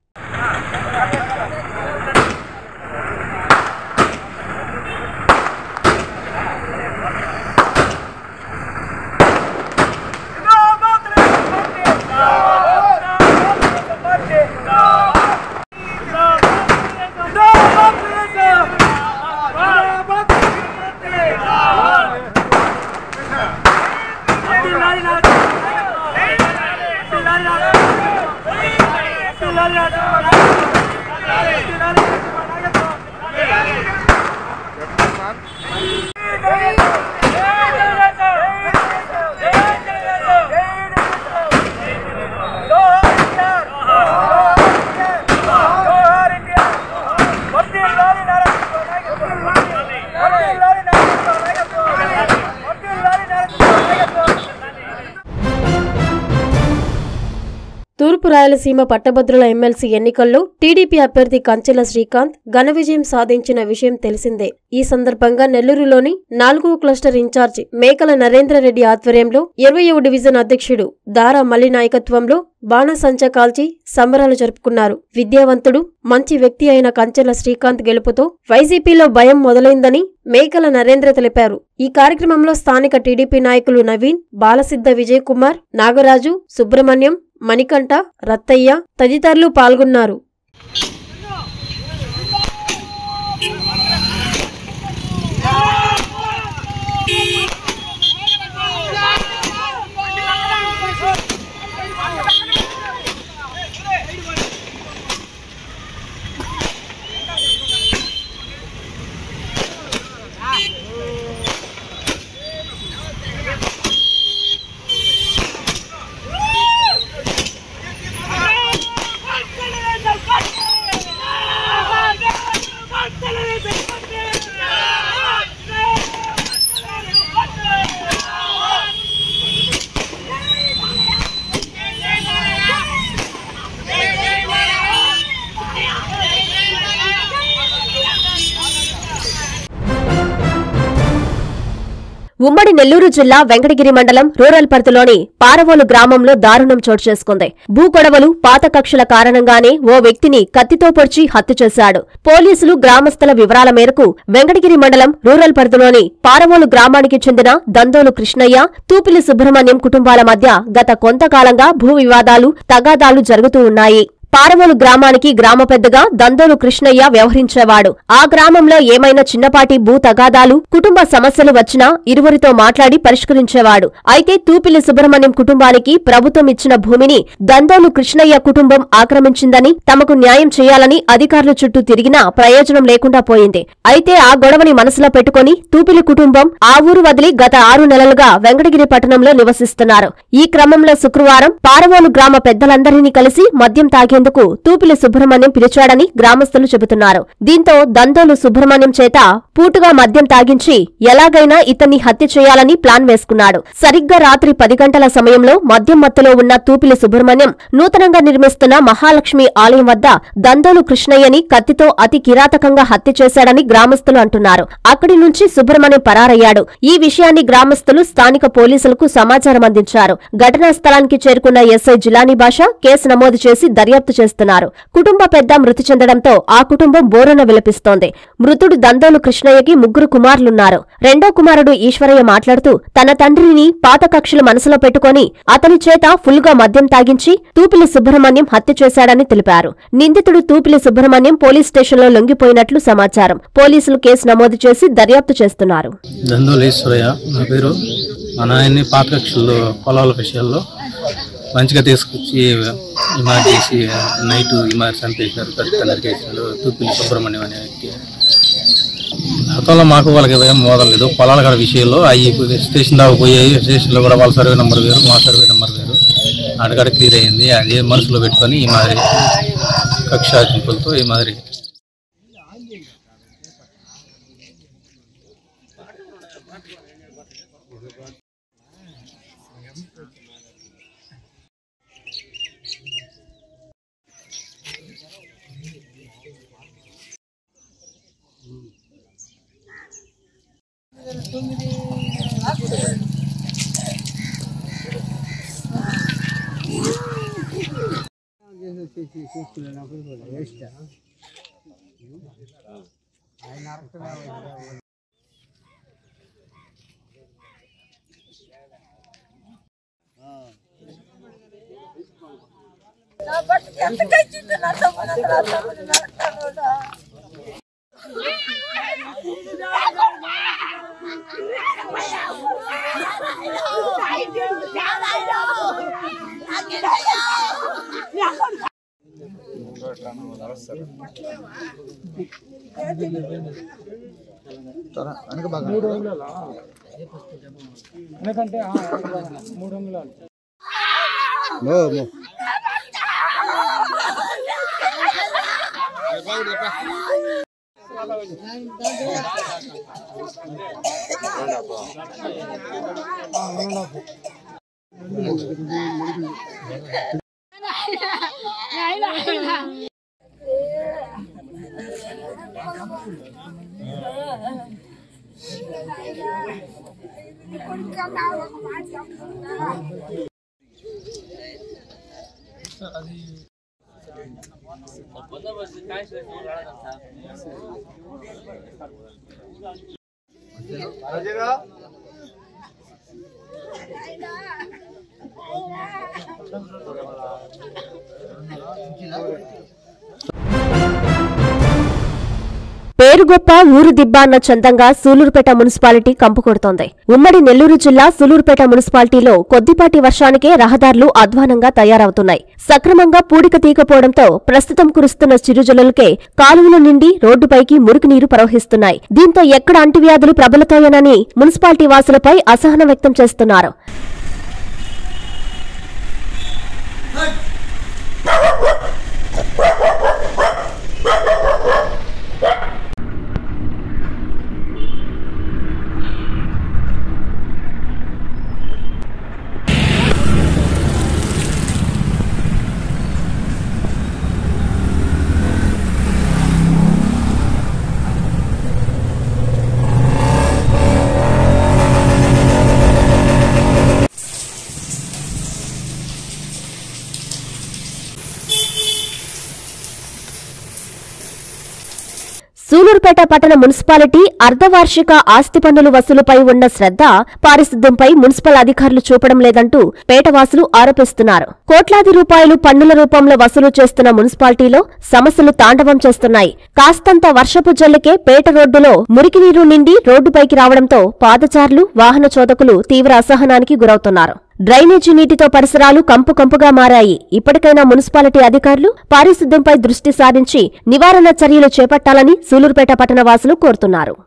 తూర్పు రాయలసీమ పట్టభద్రుల ఎమ్మెల్సీ ఎన్నికల్లో టీడీపీ అభ్యర్థి కంచెల శ్రీకాంత్ ఘన విజయం సాధించిన విషయం తెలిసిందే ఈ సందర్భంగా నెల్లూరులోని నాలుగో క్లస్టర్ ఇన్ఛార్జి మేకల నరేంద్రరెడ్డి ఆధ్వర్యంలో ఇరవయవ డివిజన్ అధ్యక్షుడు దారా మల్లి నాయకత్వంలో బాణసంచా కాల్చి సంబరాలు జరుపుకున్నారు విద్యావంతుడు మంచి వ్యక్తి అయిన కంచెల శ్రీకాంత్ గెలుపుతో వైసీపీలో భయం మొదలైందని మేకల నరేంద్ర తెలిపారు ఈ కార్యక్రమంలో స్థానిక టీడీపీ నాయకులు నవీన్ బాలసిద్ధ విజయ్ కుమార్ నాగరాజు సుబ్రహ్మణ్యం మణికంఠ రత్తయ్య తదితరులు పాల్గొన్నారు ఉమ్మడి నెల్లూరు జిల్లా వెంకటగిరి మండలం రూరల్ పరిధిలోని పారవోలు గ్రామంలో దారుణం చోటు చేసుకుంది భూగొడవలు పాత కక్షల కారణంగానే ఓ వ్యక్తిని కత్తితో పొడిచి హత్య చేశాడు పోలీసులు గ్రామస్తుల వివరాల మేరకు వెంకటగిరి మండలం రూరల్ పరిధిలోని పారవోలు గ్రామానికి చెందిన దందోలు కృష్ణయ్య తూపిలి సుబ్రహ్మణ్యం కుటుంబాల మధ్య గత కొంతకాలంగా భూ వివాదాలు తగాదాలు జరుగుతూ ఉన్నాయి పారవోలు గ్రామానికి గ్రామ పెద్దగా దందోలు కృష్ణయ్య వ్యవహరించేవాడు ఆ గ్రామంలో ఏమైనా చిన్నపాటి భూ తగాదాలు కుటుంబ సమస్యలు వచ్చినా ఇరువురితో మాట్లాడి పరిష్కరించేవాడు అయితే తూపిలి సుబ్రహ్మణ్యం కుటుంబానికి ప్రభుత్వం ఇచ్చిన భూమిని దందోలు కృష్ణయ్య కుటుంబం ఆక్రమించిందని తమకు న్యాయం చేయాలని అధికారుల చుట్టూ తిరిగినా ప్రయోజనం లేకుండా పోయింది అయితే ఆ గొడవని మనసులో పెట్టుకుని తూపిలి కుటుంబం ఆ ఊరు వదిలి గత ఆరు నెలలుగా వెంకటగిరి పట్టణంలో నివసిస్తున్నారు ఈ క్రమంలో శుక్రవారం పారవోలు గ్రామ పెద్దలందరినీ కలిసి మద్యం తాగేందుకు తూపిలి సుబ్రహ్మణ్యం పిలిచాడని గ్రామస్తులు చెబుతున్నారు దీంతో దందోలు సుబ్రహ్మణ్యం చేత పూటుగా మద్యం తాగించి ఎలాగైనా ఇతన్ని హత్య చేయాలని ప్లాన్ వేసుకున్నాడు సరిగ్గా రాత్రి పది గంటల సమయంలో మద్యం మత్తులో ఉన్న తూపిలి సుబ్రహ్మణ్యం నూతనంగా నిర్మిస్తున్న మహాలక్ష్మి ఆలయం వద్ద దందోలు కృష్ణయ్యని కత్తితో అతి కిరాతకంగా హత్య చేశాడని గ్రామస్తులు అంటున్నారు అక్కడి నుంచి సుబ్రహ్మణ్యం పరారయ్యాడు ఈ విషయాన్ని గ్రామస్తులు స్థానిక పోలీసులకు సమాచారం అందించారు ఘటనా స్థలానికి చేరుకున్న ఎస్ఐ జిలానీ భాష కేసు నమోదు చేసి దర్యాప్తు చేస్తున్నారు కుటుంబ పెద్ద మృతి చెందడంతో ఆ కుటుంబం బోరున విలపిస్తోంది మృతుడు దందోలు కృష్ణయ్యకి ముగ్గురు కుమారులున్నారు రెండో కుమారుడు ఈశ్వరయ్య మాట్లాడుతూ తన తండ్రిని పాత కక్షలు మనసులో పెట్టుకొని అతని చేత ఫుల్ గా మద్యం తాగించి తూపిలి సుబ్రహ్మణ్యం హత్య చేశాడని తెలిపారు నిందితుడు తూపిలి సుబ్రహ్మణ్యం పోలీస్ స్టేషన్లో లొంగిపోయినట్లు సమాచారం పోలీసులు కేసు నమోదు చేసి దర్యాప్తు చేస్తున్నారు
దందోలు ఈశ్వరయ్య నా పేరు మా నాయన్ని పాత కక్షల్లో పొలాల విషయాల్లో మంచిగా తీసుకొచ్చి ఇమార్ చేసి నైట్ ఇమార్ చంపేశారు కడుపు నరికేశారు తూపిలి సుబ్రహ్మణ్యం అనే వ్యక్తి గతంలో మాకు వాళ్ళకి ఏం మోదలేదు పొలాల కాడ విషయంలో అవి స్టేషన్ దాకా పోయాయి స్టేషన్లో కూడా వాళ్ళ సర్వే నెంబర్ వేరు మా సర్వే నెంబర్ వేరు అడగడ క్లియర్ అయింది అదే మనసులో పెట్టుకొని ఈ మాదిరి కక్షాచింపులతో ఈ మాదిరి
పేరు గొప్ప ఊరు దిబ్బ అన్న చందంగా సూలూరుపేట మున్సిపాలిటీ కంపు కొడుతోంది ఉమ్మడి నెల్లూరు జిల్లా సూలూరుపేట మున్సిపాలిటీలో కొద్దిపాటి వర్షానికే రహదారులు అధ్వానంగా తయారవుతున్నాయి సక్రమంగా పూడిక తీయకపోవడంతో ప్రస్తుతం కురుస్తున్న చిరుజల్లులకే కాలువల నుండి రోడ్డుపైకి మురుగునీరు ప్రవహిస్తున్నాయి దీంతో ఎక్కడ అంటువ్యాధులు ప్రబలుతాయోనని మున్సిపాలిటీ వాసులపై అసహనం వ్యక్తం చేస్తున్నారు సూలూరుపేట పట్టణ మున్సిపాలిటీ అర్ధవార్షిక ఆస్తి పన్నుల వసూలుపై ఉన్న శ్రద్ధ పారిశుద్ధ్యంపై మున్సిపల్ అధికారులు చూపడం లేదంటూ పేటవాసులు ఆరోపిస్తున్నారు కోట్లాది రూపాయలు పన్నుల రూపంలో వసూలు చేస్తున్న మున్సిపాలిటీలో సమస్యలు తాండవం చేస్తున్నాయి కాస్తంత వర్షపు జల్లుకే పేట రోడ్డులో మురికి నీరు నిండి రోడ్డుపైకి రావడంతో పాదచారులు వాహన చోదకులు తీవ్ర అసహనానికి గురవుతున్నారు డ్రైనేజీ నీటితో పరిసరాలు కంపు కంపుగా మారాయి ఇప్పటికైనా మున్సిపాలిటీ అధికారులు పారిశుద్ధ్యంపై దృష్టి సారించి నివారణ చర్యలు చేపట్టాలని సూలూరుపేట పట్టణ వాసులు కోరుతున్నారు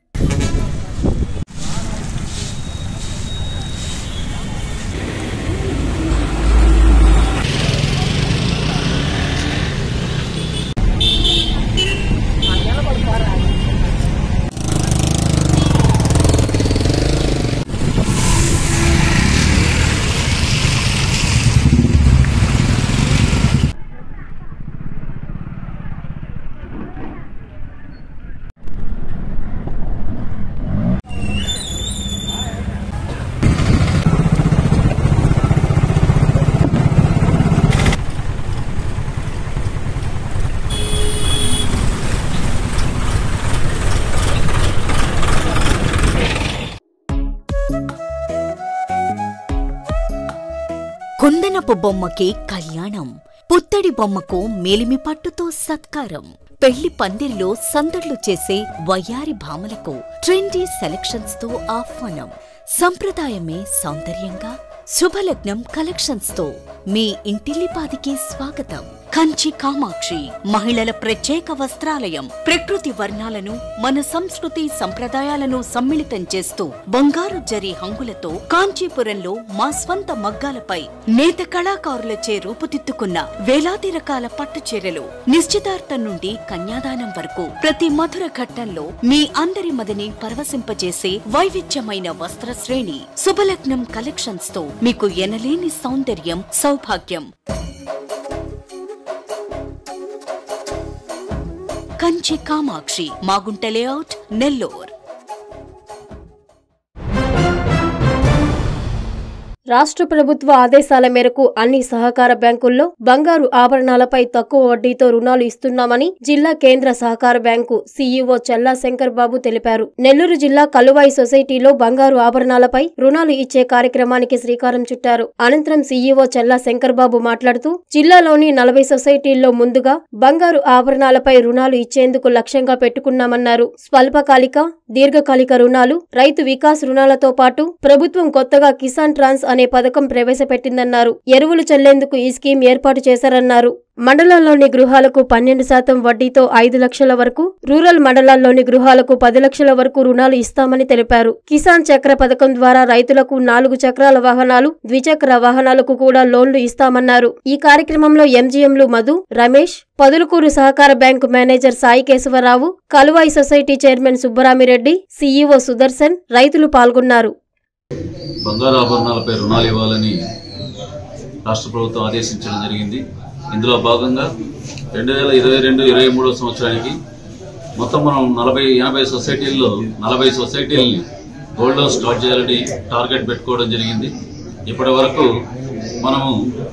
కుందనపు బొమ్మకి కళ్యాణం పుత్తడి బొమ్మకు మేలిమి పట్టుతో సత్కారం పెళ్లి పందిరిలో సందడ్లు చేసే వయ్యారి భామలకు ట్రెండీ సెలక్షన్స్ తో ఆహ్వానం సంప్రదాయమే సౌందర్యంగా శుభలగ్నం కలెక్షన్స్ తో మీ ఇంటిల్లిపాదికి స్వాగతం కంచి కామాక్షి మహిళల ప్రత్యేక వస్త్రాలయం ప్రకృతి వర్ణాలను మన సంస్కృతి సంప్రదాయాలను సమ్మిళితం చేస్తూ బంగారు జరి హంగులతో కాంచీపురంలో మా స్వంత మగ్గాలపై నేత కళాకారులచే రూపుదిద్దుకున్న వేలాది రకాల పట్టు చీరలు నిశ్చితార్థం నుండి కన్యాదానం వరకు ప్రతి మధుర ఘట్టంలో మీ అందరి మదిని పరవశింపజేసే వైవిధ్యమైన వస్త్ర శ్రేణి శుభలగ్నం కలెక్షన్స్ తో మీకు ఎనలేని సౌందర్యం సౌభాగ్యం కంచి కామాక్షి మాగుంట లేఅవుట్ నెల్లూర్
రాష్ట్ర ప్రభుత్వ ఆదేశాల మేరకు అన్ని సహకార బ్యాంకుల్లో బంగారు ఆభరణాలపై తక్కువ వడ్డీతో రుణాలు ఇస్తున్నామని జిల్లా కేంద్ర సహకార బ్యాంకు సీఈఓ చల్లా శంకర్ బాబు తెలిపారు నెల్లూరు జిల్లా కలువాయి సొసైటీలో బంగారు ఆభరణాలపై రుణాలు ఇచ్చే కార్యక్రమానికి శ్రీకారం చుట్టారు అనంతరం సీఈఓ చల్లా శంకర్ బాబు మాట్లాడుతూ జిల్లాలోని నలభై సొసైటీల్లో ముందుగా బంగారు ఆభరణాలపై రుణాలు ఇచ్చేందుకు లక్ష్యంగా పెట్టుకున్నామన్నారు స్వల్పకాలిక దీర్ఘకాలిక రుణాలు రైతు వికాస్ రుణాలతో పాటు ప్రభుత్వం కొత్తగా కిసాన్ ట్రాన్స్ అనే పథకం ప్రవేశపెట్టిందన్నారు ఎరువులు చల్లేందుకు ఈ స్కీమ్ ఏర్పాటు చేశారన్నారు మండలాల్లోని గృహాలకు పన్నెండు శాతం వడ్డీతో ఐదు లక్షల వరకు రూరల్ మండలాల్లోని గృహాలకు పది లక్షల వరకు రుణాలు ఇస్తామని తెలిపారు కిసాన్ చక్ర పథకం ద్వారా రైతులకు నాలుగు చక్రాల వాహనాలు ద్విచక్ర వాహనాలకు కూడా లోన్లు ఇస్తామన్నారు ఈ కార్యక్రమంలో ఎంజీఎంలు మధు రమేష్ పదులుకూరు సహకార bank manager Sai Keshavarao Kaluvayi society chairman Subbaramireddy CEO Sudarshan రైతులు పాల్గొన్నారు
బంగారు ఆభరణాలపై రుణాలు ఇవ్వాలని రాష్ట్ర ప్రభుత్వం ఆదేశించడం జరిగింది ఇందులో భాగంగా రెండు వేల ఇరవై రెండు ఇరవై మూడో సంవత్సరానికి మొత్తం మనం నలభై ఎనభై సొసైటీల్లో నలభై సొసైటీలని గోల్డ్ లోన్ స్టార్ట్ చేయాలని టార్గెట్ పెట్టుకోవడం జరిగింది ఇప్పటి వరకు మనము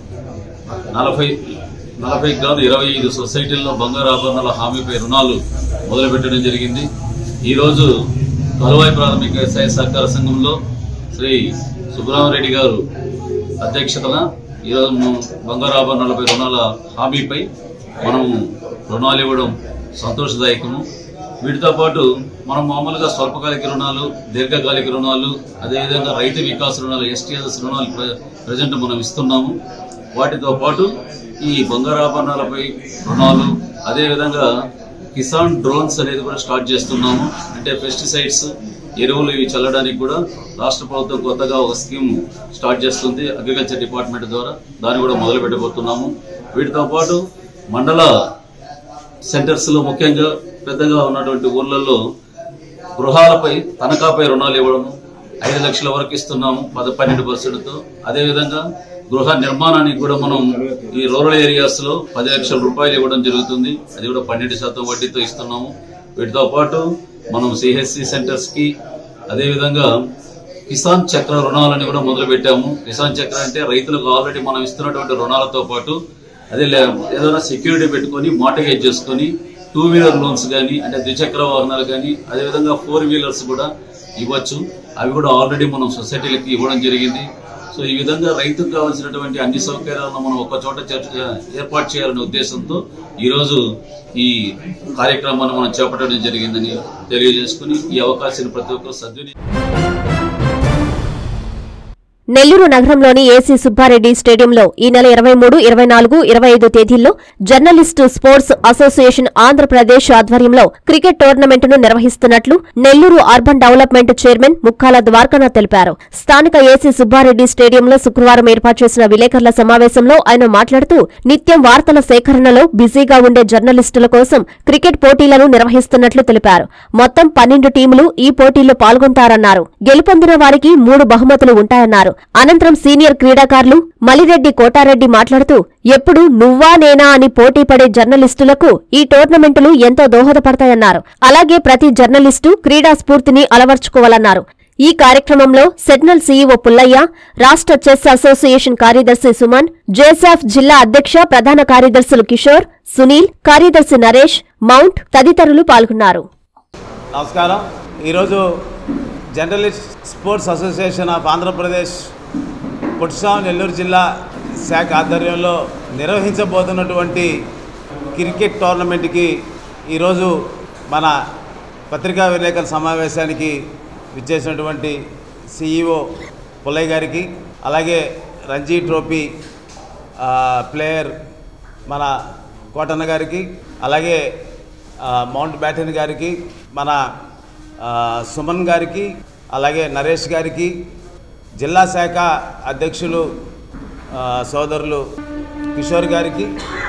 నలభై నలభై కాదు ఇరవై ఐదు సొసైటీల్లో బంగారు ఆభరణాల హామీపై రుణాలు మొదలుపెట్టడం జరిగింది ఈరోజు కలువాయి ప్రాథమిక వ్యవసాయ సహకార సంఘంలో శ్రీ సుబ్రహ్మరెడ్డి గారు అధ్యక్షతన ఈరోజు మనం బంగారు ఆభరణాలపై రుణాల హామీపై మనము రుణాలు ఇవ్వడం సంతోషదాయకము వీటితో పాటు మనం మామూలుగా స్వల్పకాలిక రుణాలు దీర్ఘకాలిక రుణాలు అదేవిధంగా రైతు వికాస్ రుణాలు ఎస్టీఎస్ రుణాలు ప్ర- ప్రజెంట్ మనం ఇస్తున్నాము వాటితో పాటు ఈ బంగారాభరణాలపై రుణాలు అదేవిధంగా కిసాన్ డ్రోన్స్ అనేది కూడా స్టార్ట్ చేస్తున్నాము అంటే పెస్టిసైడ్స్ ఎరువులు ఇవి చల్లడానికి కూడా రాష్ట్ర ప్రభుత్వం కొత్తగా ఒక స్కీమ్ స్టార్ట్ చేస్తుంది అగ్రికల్చర్ డిపార్ట్మెంట్ ద్వారా దాన్ని కూడా మొదలు పెట్టబోతున్నాము వీటితో పాటు మండల సెంటర్స్ లో ముఖ్యంగా పెద్దగా ఉన్నటువంటి ఊర్లలో గృహాలపై తనఖాపై రుణాలు ఇవ్వడం ఐదు లక్షల వరకు ఇస్తున్నాము పద పన్నెండు పర్సెంట్తో అదేవిధంగా గృహ నిర్మాణానికి కూడా మనం ఈ రూరల్ ఏరియాస్ లో పది లక్షల రూపాయలు ఇవ్వడం జరుగుతుంది అది కూడా పన్నెండు శాతం వడ్డీతో ఇస్తున్నాము వీటితో పాటు మనం సిహెచ్సి సెంటర్స్ కి అదేవిధంగా కిసాన్ చక్ర రుణాలని కూడా మొదలు పెట్టాము కిసాన్ చక్ర అంటే రైతులకు ఆల్రెడీ మనం ఇస్తున్నటువంటి రుణాలతో పాటు అదే లే- ఏదైనా సెక్యూరిటీ పెట్టుకొని మార్టగేజ్ చేసుకొని టూ వీలర్ లోన్స్ కానీ అంటే ద్విచక్ర వాహనాలు కానీ అదేవిధంగా ఫోర్ వీలర్స్ కూడా ఇవ్వచ్చు అవి కూడా ఆల్రెడీ మనం సొసైటీలకి ఇవ్వడం జరిగింది సో ఈ విధంగా రైతుకు కావాల్సినటువంటి అన్ని సౌకర్యాలను మనం ఒక చోట చేర్చ- ఏర్పాటు చేయాలనే ఉద్దేశంతో ఈరోజు ఈ కార్యక్రమాన్ని మనం చేపట్టడం జరిగిందని తెలియజేసుకుని ఈ అవకాశాన్ని ప్రతి ఒక్కరు సద్వినియోగం
నెల్లూరు నగరంలోని ఏసీ సుబ్బారెడ్డి స్టేడియంలో ఈ నెల ఇరవై మూడు ఇరవై నాలుగు ఇరవై ఐదు తేదీల్లో జర్నలిస్టు స్పోర్ట్స్ అసోసియేషన్ ఆంధ్రప్రదేశ్ ఆధ్వర్యంలో క్రికెట్ టోర్నమెంటును నిర్వహిస్తున్నట్లు Nellore urban development chairman Mukkala Dwarakanath తెలిపారు స్థానిక ఏసీ సుబ్బారెడ్డి స్టేడియంలో శుక్రవారం ఏర్పాటు చేసిన విలేకరుల సమావేశంలో ఆయన మాట్లాడుతూ నిత్యం వార్తల సేకరణలో బిజీగా ఉండే జర్నలిస్టుల కోసం క్రికెట్ పోటీలను నిర్వహిస్తున్నట్లు తెలిపారు మొత్తం పన్నెండు టీములు ఈ పోటీల్లో పాల్గొంటారన్నారు గెలుపొందిన వారికి మూడు బహుమతులు ఉంటాయన్నారు అనంతరం సీనియర్ క్రీడాకారులు మలిరెడ్డి కోటారెడ్డి మాట్లాడుతూ ఎప్పుడు నువ్వా నేనా అని పోటీ పడే జర్నలిస్టులకు ఈ టోర్నమెంటులు ఎంతో దోహదపడతాయన్నారు అలాగే ప్రతి జర్నలిస్టు క్రీడా స్ఫూర్తిని అలవర్చుకోవాలన్నారు ఈ కార్యక్రమంలో సెట్నల్ సీఈఓ పుల్లయ్య రాష్ట్ర చెస్ అసోసియేషన్ కార్యదర్శి సుమన్ జేసాఫ్ జిల్లా అధ్యక్ష ప్రధాన కార్యదర్శులు కిషోర్ సునీల్ కార్యదర్శి నరేష్ మౌంట్ తదితరులు పాల్గొన్నారు
నమస్కారం ఈరోజు journalist sports association of Andhra Pradesh పుట్సాం నెల్లూరు జిల్లా శాఖ ఆధ్వర్యంలో నిర్వహించబోతున్నటువంటి క్రికెట్ టోర్నమెంట్కి ఈరోజు మన పత్రికా విలేకరుల సమావేశానికి విచ్చేసినటువంటి సిఇఓ పుల్లయ్య గారికి అలాగే రంజీ ట్రోఫీ ఆ, ప్లేయర్ మన కోటన్న గారికి అలాగే ఆ, మౌంట్ బ్యాటన్ గారికి మన ఆ, సుమన్ గారికి అలాగే నరేష్ గారికి జిల్లా శాఖ అధ్యక్షులు ఆ, సోదరులు కిషోర్ గారికి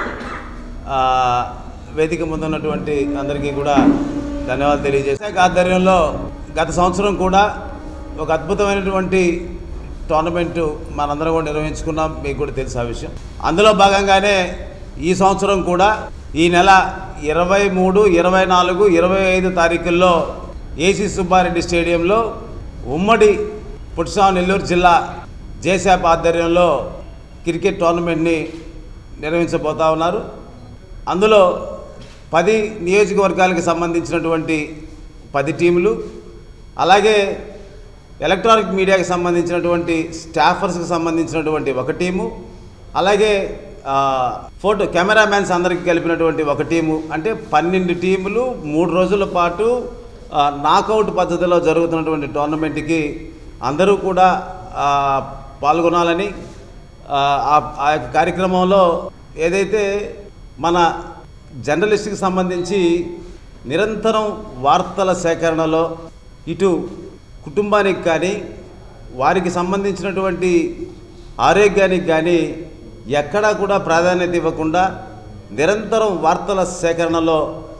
ఆ, వేదిక ముందు ఉన్నటువంటి అందరికీ కూడా ధన్యవాదాలు తెలియజేసి శాఖ ఆధ్వర్యంలో గత సంవత్సరం కూడా ఒక అద్భుతమైనటువంటి టోర్నమెంటు మనందరం కూడా నిర్వహించుకున్నాం మీకు కూడా తెలుసు ఆ విషయం అందులో భాగంగానే ఈ సంవత్సరం కూడా ఈ నెల ఇరవై మూడు ఇరవై నాలుగు ఇరవై ఐదు తారీఖుల్లో ఏసీ సుబ్బారెడ్డి స్టేడియంలో ఉమ్మడి పుట్సా నెల్లూరు జిల్లా జేసాప్ ఆధ్వర్యంలో క్రికెట్ టోర్నమెంట్ని నిర్వహించబోతా ఉన్నారు అందులో పది నియోజకవర్గాలకు సంబంధించినటువంటి పది టీములు అలాగే ఎలక్ట్రానిక్ మీడియాకి సంబంధించినటువంటి స్టాఫర్స్కి సంబంధించినటువంటి ఒక టీము అలాగే ఆ, ఫోటో కెమెరామ్యాన్స్ అందరికీ కలిపినటువంటి ఒక టీము అంటే పన్నెండు టీములు మూడు రోజుల పాటు ఆ, నాకౌట్ పద్ధతిలో జరుగుతున్నటువంటి టోర్నమెంట్కి అందరూ కూడా ఆ, పాల్గొనాలని ఆ, ఆ- ఆ యొక్క కార్యక్రమంలో ఏదైతే మన జర్నలిస్ట్కి సంబంధించి నిరంతరం వార్తల సేకరణలో ఇటు కుటుంబానికి కానీ వారికి సంబంధించినటువంటి ఆరోగ్యానికి కానీ ఎక్కడా కూడా ప్రాధాన్యత ఇవ్వకుండా నిరంతరం వార్తల సేకరణలో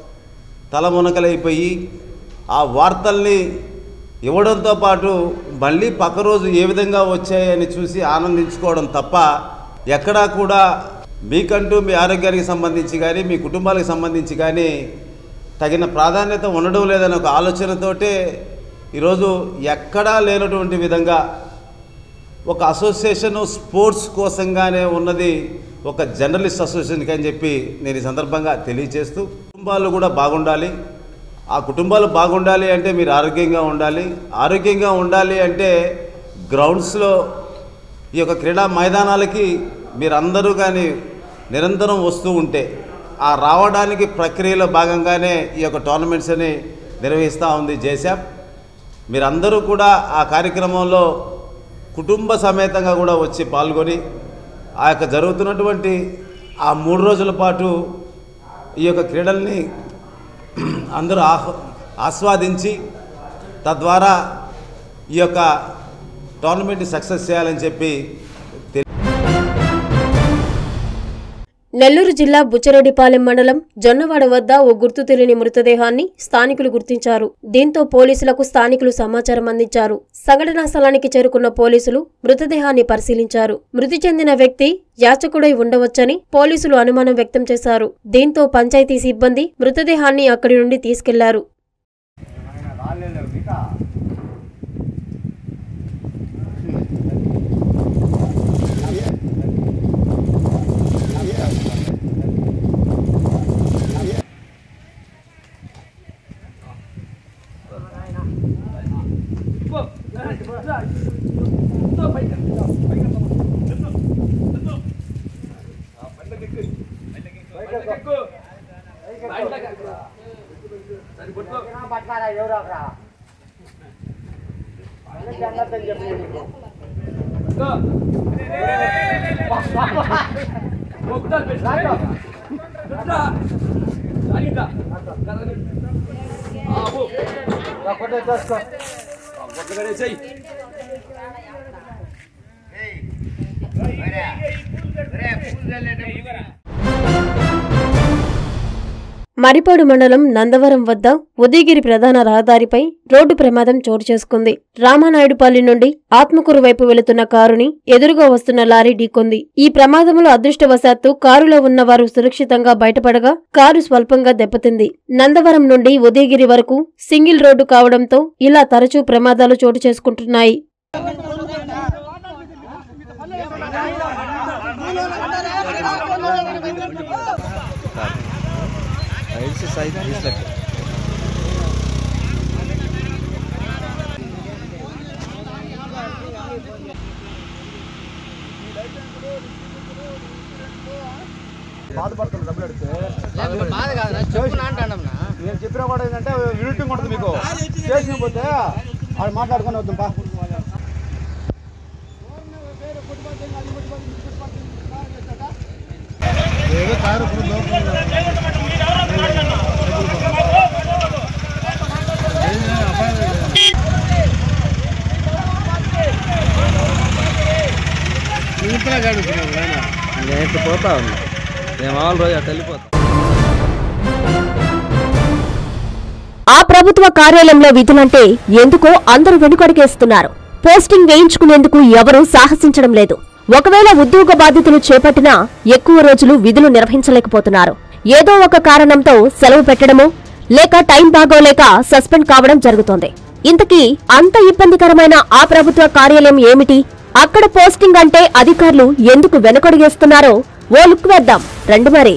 తలమునకలైపోయి ఆ వార్తల్ని ఇవ్వడంతో పాటు మళ్ళీ పక్క రోజు ఏ విధంగా వచ్చాయని చూసి ఆనందించుకోవడం తప్ప ఎక్కడా కూడా మీకంటూ మీ ఆరోగ్యానికి సంబంధించి కానీ మీ కుటుంబాలకు సంబంధించి కానీ తగిన ప్రాధాన్యత ఉండడం లేదనే ఒక ఆలోచనతోటే ఈరోజు ఎక్కడా లేనటువంటి విధంగా ఒక అసోసియేషన్ స్పోర్ట్స్ కోసంగానే ఉన్నది ఒక జర్నలిస్ట్ అసోసియేషన్కి అని చెప్పి నేను ఈ సందర్భంగా తెలియజేస్తూ కుటుంబాలు కూడా బాగుండాలి ఆ కుటుంబాలు బాగుండాలి అంటే మీరు ఆరోగ్యంగా ఉండాలి ఆరోగ్యంగా ఉండాలి అంటే గ్రౌండ్స్లో ఈ యొక్క క్రీడా మైదానాలకి మీరందరూ కానీ నిరంతరం వస్తూ ఉంటే ఆ రావడానికి ప్రక్రియలో భాగంగానే ఈ యొక్క టోర్నమెంట్స్ అని నిర్వహిస్తూ ఉంది జేసాప్ మీరందరూ కూడా ఆ కార్యక్రమంలో కుటుంబ సమేతంగా కూడా వచ్చి పాల్గొని ఆ యొక్క జరుగుతున్నటువంటి ఆ మూడు రోజుల పాటు ఈ యొక్క క్రీడల్ని అందరూ ఆహ్ ఆస్వాదించి తద్వారా ఈ యొక్క టోర్నమెంట్ని సక్సెస్ చేయాలని చెప్పి
నెల్లూరు జిల్లా బుచ్చరెడ్డిపాలెం మండలం జొన్నవాడ వద్ద ఓ గుర్తు తెలియని మృతదేహాన్ని స్థానికులు గుర్తించారు దీంతో పోలీసులకు స్థానికులు సమాచారం అందించారు సంఘటనా స్థలానికి చేరుకున్న పోలీసులు మృతదేహాన్ని పరిశీలించారు మృతి చెందిన వ్యక్తి యాచకుడై ఉండవచ్చని పోలీసులు అనుమానం వ్యక్తం చేశారు దీంతో పంచాయతీ సిబ్బంది మృతదేహాన్ని అక్కడి నుండి తీసుకెళ్లారు మరిపాడు మండలం నందవరం వద్ద ఉదయగిరి ప్రధాన రహదారిపై రోడ్డు ప్రమాదం చోటు చేసుకుంది రామానాయుడుపల్లి నుండి ఆత్మకూరు వైపు వెళుతున్న కారుని ఎదురుగా వస్తున్న లారీ ఢీకొంది ఈ ప్రమాదంలో అదృష్టవశాత్తు కారులో ఉన్న వారు సురక్షితంగా బయటపడగా కారు స్వల్పంగా దెబ్బతింది నందవరం నుండి ఉదయగిరి వరకు సింగిల్ రోడ్డు కావడంతో ఇలా తరచూ ప్రమాదాలు చోటు చేసుకుంటున్నాయి
బాధపడుతున్నా డబ్బులు అడిగితే నేను చెప్పినా కూడా ఏంటంటే యూనిటింగ్ ఉంటుంది మీకు స్టేషన్ పోతే వాళ్ళు మాట్లాడుకొని వద్దాం పా ఏదో కారు ఇప్పుడు
నేను పోతా ఉన్నా నేను మామూలు రోజు అటు వెళ్ళిపోతా
ఆ ప్రభుత్వ కార్యాలయంలో విధులంటే ఎందుకో అందరూ వెనుకడుగేస్తున్నారు పోస్టింగ్ వేయించుకునేందుకు ఎవరూ సాహసించడం లేదు ఒకవేళ ఉద్యోగ బాధ్యతలు చేపట్టినా ఎక్కువ రోజులు విధులు నిర్వహించలేకపోతున్నారు ఏదో ఒక కారణంతో సెలవు పెట్టడమో లేక టైం బాగోలేక సస్పెండ్ కావడం జరుగుతోంది ఇంతకీ అంత ఇబ్బందికరమైన ఆ ప్రభుత్వ కార్యాలయం ఏమిటి అక్కడ పోస్టింగ్ అంటే అధికారులు ఎందుకు వెనకడుగేస్తున్నారో ఓ లుక్ వేద్దాం రండి మరి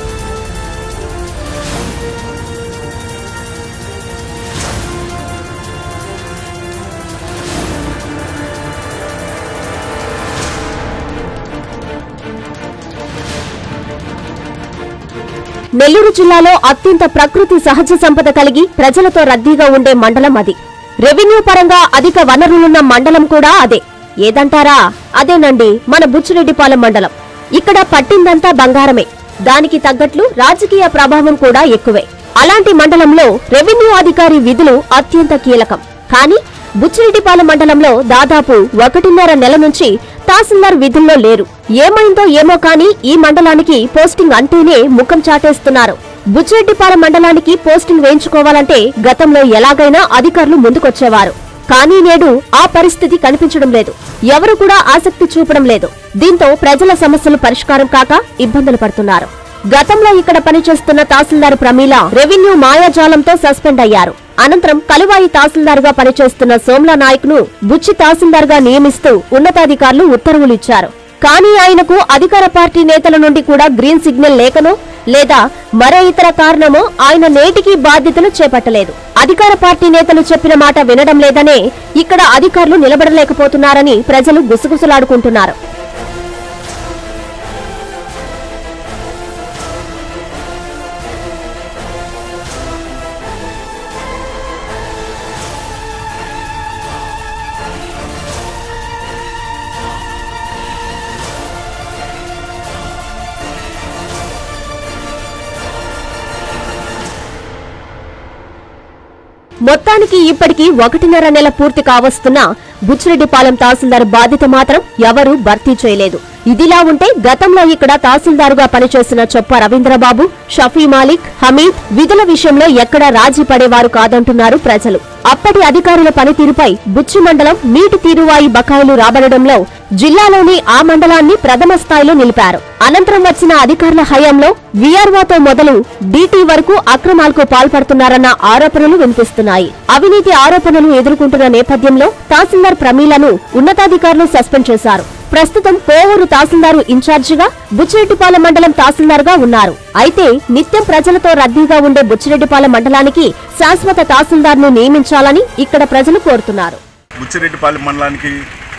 నెల్లూరు జిల్లాలో అత్యంత ప్రకృతి సహజ సంపద కలిగి ప్రజలతో రద్దీగా ఉండే మండలం అది రెవెన్యూ పరంగా అధిక వనరులున్న మండలం కూడా అదే ఏదంటారా అదేనండి మన బుచ్చిరెడ్డిపాలెం మండలం ఇక్కడ పట్టిందంతా బంగారమే దానికి తగ్గట్లు రాజకీయ ప్రభావం కూడా ఎక్కువే అలాంటి మండలంలో రెవెన్యూ అధికారి విధులు అత్యంత కీలకం కానీ బుచ్చిరెడ్డిపాలెం మండలంలో దాదాపు ఒకటిన్నర నెల నుంచి తహసీల్దార్ విధుల్లో లేరు ఏమైందో ఏమో కానీ ఈ మండలానికి పోస్టింగ్ అంటేనే ముఖం చాటేస్తున్నారు బుచ్చిరెడ్డిపాలెం మండలానికి పోస్టింగ్ వేయించుకోవాలంటే గతంలో ఎలాగైనా అధికారులు ముందుకొచ్చేవారు కానీ నేడు ఆ పరిస్థితి కనిపించడం లేదు ఎవరు కూడా ఆసక్తి చూపడం లేదు దీంతో ప్రజల సమస్యలు పరిష్కారం కాక ఇబ్బందులు పడుతున్నారు గతంలో ఇక్కడ పనిచేస్తున్న తహసీల్దార్ ప్రమీల రెవెన్యూ మాయాజాలంతో సస్పెండ్ అయ్యారు అనంతరం కలువాయి తహసీల్దార్గా పనిచేస్తున్న సోమ్లా నాయక్ను బుచ్చి తహసీల్దార్గా నియమిస్తూ ఉన్నతాధికారులు ఉత్తర్వులు ఇచ్చారు కానీ ఆయనకు అధికార పార్టీ నేతల నుండి కూడా గ్రీన్ సిగ్నల్ లేకనో లేదా మరో ఇతర కారణమో ఆయన నేటికి బాధ్యతలు చేపట్టలేదు అధికార పార్టీ నేతలు చెప్పిన మాట వినడం లేదనే ఇక్కడ అధికారులు నిలబడలేకపోతున్నారని ప్రజలు గుసగుసలాడుకుంటున్నారు మొత్తానికి ఇప్పటికీ ఒకటిన్నర నెల పూర్తి కావస్తున్నా బుచ్చిరెడ్డిపాలెం తహసీల్దార్ బాధ్యత మాత్రం ఎవరూ భర్తీ చేయలేదు ఇదిలా ఉంటే గతంలో ఇక్కడ తహసీల్దారుగా పనిచేసిన చొప్ప రవీంద్రబాబు షఫీ మాలిక్ హమీద్ విధుల విషయంలో ఎక్కడా రాజీ పడేవారు కాదంటున్నారు ప్రజలు అప్పటి అధికారుల పనితీరుపై బుచ్చి మండలం నీటి తీరువాయి బకాయిలు రాబడడంలో జిల్లాలోని ఆ మండలాన్ని ప్రథమ స్థాయిలో నిలిపారు అనంతరం వచ్చిన అధికారుల హయాంలో వీఆర్ఓతో మొదలు డీటీ వరకు అక్రమాలకు పాల్పడుతున్నారన్న ఆరోపణలు వినిపిస్తున్నాయి అవినీతి ఆరోపణలు ఎదుర్కొంటున్న నేపథ్యంలో తహసీల్దార్ ప్రమీలను ఉన్నతాధికారులు సస్పెండ్ చేశారు ప్రస్తుతం కోవూరు తహసీల్దారు ఇన్ఛార్జిగా బుచ్చిరెడ్డిపాలెం మండలం తహసీల్దార్గా ఉన్నారు అయితే నిత్యం ప్రజలతో రద్దీగా ఉండే బుచ్చిరెడ్డిపాలెం మండలానికి శాశ్వత తహసీల్దార్ను నియమించాలని ఇక్కడ ప్రజలు కోరుతున్నారు
బుచ్చిరెడ్డిపాలెం మండలానికి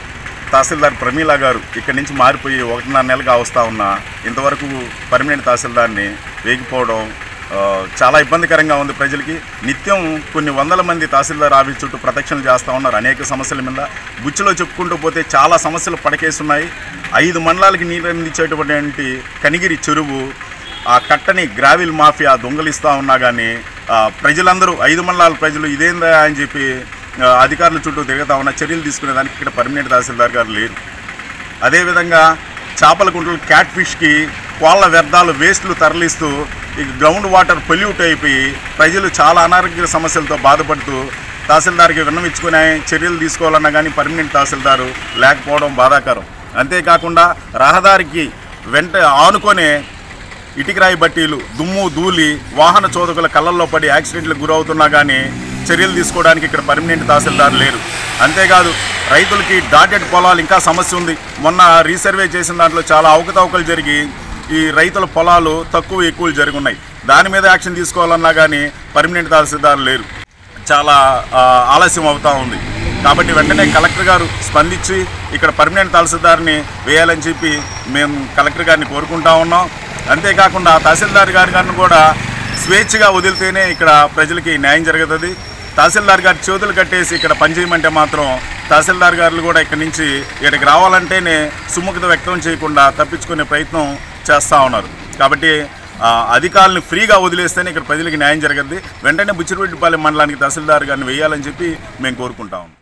తహసీల్దార్ ప్రమీల గారు ఇక్కడి నుంచి మారిపోయి ఒకటిన్నర నెలగా వస్తూ ఉన్నా ఇంతవరకు పర్మనెంట్ తహసీల్దార్ని వేగిపోవడం ఆ, చాలా ఇబ్బందికరంగా ఉంది ప్రజలకి నిత్యం కొన్ని వందల మంది తహసీల్దార్ ఆఫీస్ చుట్టూ ప్రదక్షిణలు చేస్తూ ఉన్నారు అనేక సమస్యల మీద బుచ్చిలో చెప్పుకుంటూ పోతే చాలా సమస్యలు పడకేస్తున్నాయి ఐదు మండలాలకి నీరు అందించేటటువంటి కనిగిరి చెరువు ఆ కట్టని గ్రావిల్ మాఫియా దొంగలిస్తూ ఉన్నా కానీ ఆ, ప్రజలందరూ ఐదు మండలాల ప్రజలు ఇదేందా అని చెప్పి ఆ, అధికారుల చుట్టూ తిరుగుతా ఉన్న చర్యలు తీసుకునే దానికి ఇక్కడ పర్మనెంట్ తహసీల్దార్ గారు లేరు అదేవిధంగా చేపల గుంటలు క్యాట్ ఫిష్కి కోళ్ళ వ్యర్థాలు వేస్ట్లు తరలిస్తూ ఈ గ్రౌండ్ వాటర్ పొల్యూట్ అయిపోయి ప్రజలు చాలా అనారోగ్య సమస్యలతో బాధపడుతూ తహసీల్దార్కి విన్నవించుకునే చర్యలు తీసుకోవాలన్నా కానీ పర్మనెంట్ తహసీల్దారు లేకపోవడం బాధాకరం అంతేకాకుండా రహదారికి వెంట ఆనుకొనే ఇటుకరాయి బట్టీలు దుమ్ము ధూళి వాహన చోదకుల కళ్ళల్లో పడి యాక్సిడెంట్లకు గురవుతున్నా కానీ చర్యలు తీసుకోవడానికి ఇక్కడ పర్మనెంట్ తహసీల్దార్ లేరు అంతేకాదు రైతులకి డాటెడ్ పొలాలు ఇంకా సమస్య ఉంది మొన్న రీసర్వే చేసిన దాంట్లో చాలా అవకతవకలు జరిగి ఈ రైతుల పొలాలు తక్కువ ఎక్కువలు జరుగున్నాయి దాని మీద యాక్షన్ తీసుకోవాలన్నా కానీ పర్మనెంట్ తహసీల్దార్ లేరు చాలా ఆ, ఆలస్యం అవుతూ ఉంది కాబట్టి వెంటనే కలెక్టర్ గారు స్పందించి ఇక్కడ పర్మనెంట్ తహసీల్దార్ని వేయాలని చెప్పి మేము కలెక్టర్ గారిని కోరుకుంటా ఉన్నాం అంతేకాకుండా తహసీల్దార్ గారి గారిని కూడా స్వేచ్ఛగా వదిలితేనే ఇక్కడ ప్రజలకి న్యాయం జరుగుతుంది తహసీల్దార్ గారి చేతులు కట్టేసి ఇక్కడ పనిచేయమంటే మాత్రం తహసీల్దార్ గారులు కూడా ఇక్కడి నుంచి ఇక్కడికి రావాలంటేనే సుముఖత వ్యక్తం చేయకుండా తప్పించుకునే ప్రయత్నం చేస్తూ ఉన్నారు కాబట్టి ఆ, అధికారులను ఫ్రీగా వదిలేస్తేనే ఇక్కడ ప్రజలకు న్యాయం జరగద్ది వెంటనే బుచ్చిరెడ్డిపాలెం మండలానికి తహసీల్దార్ గారిని వేయాలని చెప్పి మేము కోరుకుంటాం